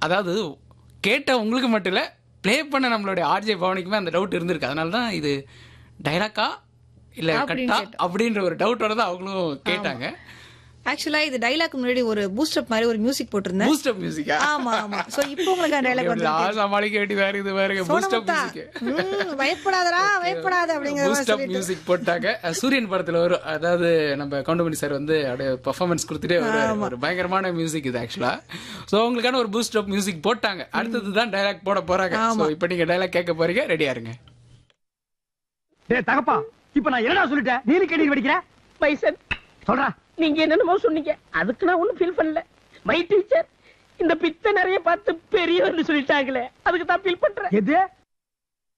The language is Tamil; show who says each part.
Speaker 1: அதாவது கேட்ட உங்களுக்கு மட்டும் இல்ல ப்ளே பண்ண நம்மளுடைய ஆர்ஜே பவனிக்குமே அந்த டவுட் இருந்திருக்கு அதனால தான் இது டைலாக்கா இல்ல
Speaker 2: அப்படின்னு
Speaker 1: கட்டா அப்படின்ற ஒரு டவுட்டோட தான் அவங்களும் கேட்டாங்க
Speaker 2: ஆக்சுவலா இது டைலாக் முன்னாடி ஒரு பூஸ்டப் மாதிரி ஒரு மியூசிக் போட்டிருந்தேன்
Speaker 1: பூஸ்ட் அப் மியூசிக்கா
Speaker 2: ஆமா ஆமா சோ இப்போ உங்களுக்கு அந்த டைலாக் வந்து
Speaker 1: சமாளிக்க வேண்டியதா இருக்குது பாருங்க பூஸ்ட் அப்
Speaker 2: சோனமுத்தா
Speaker 1: மியூசிக்
Speaker 2: ம், பயப்படாதடா பயப்படாத அப்படிங்கிற மாதிரி
Speaker 1: பூஸ்ட் அப்
Speaker 2: சொல்லிட்டு
Speaker 1: மியூசிக் போட்டாங்க அஹ் சூரியன் படத்துல வரும் அதாவது நம்ம கவுண்டமணி சார் வந்து அப்படியே பெர்ஃபார்மன்ஸ் கொடுத்துட்டே ஒரு ஒரு பயங்கரமான மியூசிக் இது ஆக்சுவலா சோ உங்களுக்கான ஒரு பூஸ்ட் அப் மியூசிக் போட்டாங்க அடுத்தது தான் டைலாக் போட போறாங்க சோ இப்போ நீங்க டைலாக் கேட்க போறீங்க ரெடியா இருங்க
Speaker 3: டேய் தகப்பா இப்ப நான் என்னடா சொல்லிட்டேன் நீனு கேள்வி படிக்கிற
Speaker 4: பைசன்
Speaker 3: சொல்றா
Speaker 4: நீங்க என்னென்னமோ சொன்னீங்க அதுக்கு நான் ஒண்ணும் ஃபீல் பண்ணல மை டீச்சர் இந்த பித்த நிறைய பார்த்து பெரியவர்னு சொல்லிட்டாங்களே அதுக்கு தான் ஃபீல் பண்றேன்
Speaker 3: எது